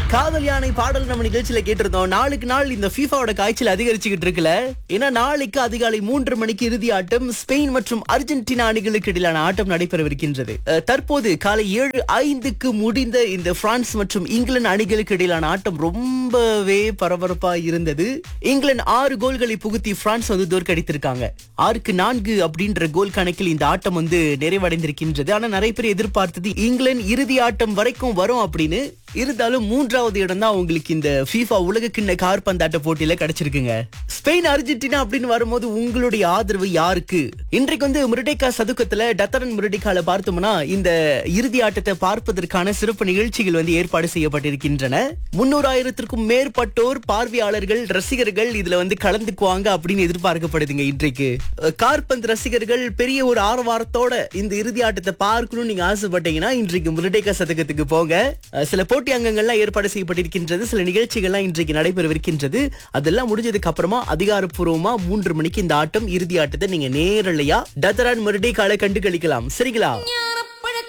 காதல் யானை பாடல் நம்ம நிகழ்ச்சியில கேட்டிருந்தோம் நாளுக்கு நாள் இந்த ஃபீஃபாவோட காய்ச்சல் அதிகரிச்சுக்கிட்டு இருக்குல்ல ஏன்னா நாளைக்கு அதிகாலை மூன்று மணிக்கு இறுதி ஆட்டம் ஸ்பெயின் மற்றும் அர்ஜென்டினா அணிகளுக்கு இடையிலான ஆட்டம் நடைபெறவிருக்கின்றது அஹ், தற்போது காலை ஏழு ஐந்துக்கு முடிந்த இந்த பிரான்ஸ் மற்றும் இங்கிலாந்து அணிகளுக்கு இடையிலான ஆட்டம் ரொம்பவே பரபரப்பா இருந்தது இங்கிலாந்து ஆறு கோல்களை புகுத்தி பிரான்ஸ் வந்து தோற்கடித்திருக்காங்க ஆறுக்கு நான்கு அப்படின்ற கோல் கணக்கில் இந்த ஆட்டம் வந்து நிறைவடைந்திருக்கின்றது ஆனா நிறைய பேர் எதிர்பார்த்தது இங்கிலாந்து இறுதி ஆட்டம் வரைக்கும் வரும் அப்படின்னு இருந்தாலும் மூன்றாவது இடம் தான் உங்களுக்கு இந்த FIFA உலக கிண்ண கார்பந்தாட்ட போட்டியில கிடைச்சிருக்குங்க ஸ்பெயின் அர்ஜென்டினா அப்படின்னு வரும்போது உங்களுடைய ஆதரவு யாருக்கு இன்றைக்கு வந்து முருடேக்கா சதுக்கத்துல டத்தரன் முருடேக்கால பார்த்தோம்னா இந்த இறுதி ஆட்டத்தை பார்ப்பதற்கான சிறப்பு நிகழ்ச்சிகள் வந்து ஏற்பாடு செய்யப்பட்டிருக்கின்றன முன்னூறாயிரத்திற்கும் மேற்பட்டோர் பார்வையாளர்கள் ரசிகர்கள் இதுல வந்து கலந்துக்குவாங்க அப்படின்னு எதிர்பார்க்கப்படுதுங்க இன்றைக்கு அஹ், கார்பந்து ரசிகர்கள் பெரிய ஒரு ஆரவாரத்தோட இந்த இறுதி ஆட்டத்தை பார்க்கணும்னு நீங்க ஆசைப்பட்டீங்கன்னா இன்றைக்கு முருடேக்கா சதுக்கத்துக்கு போங்க அஹ், சில போட்டி அங்கங்கள்லாம் ஏற்பாடு செய்யப்பட்டிருக்கின்றது சில நிகழ்ச்சிகள்லாம் இன்றைக்கு நடைபெறவிருக்கின்றது அதெல்லாம் முடிஞ்சதுக்கு அப்புறமா அதிகாரப்பூர்வமா மூன்று மணிக்கு இந்த ஆட்டம் இறுதி ஆட்டத்தை நீங்க நேரலையா டத்தரான் முருடேக்கால கண்டு கழிக்கலாம் சரிங்களா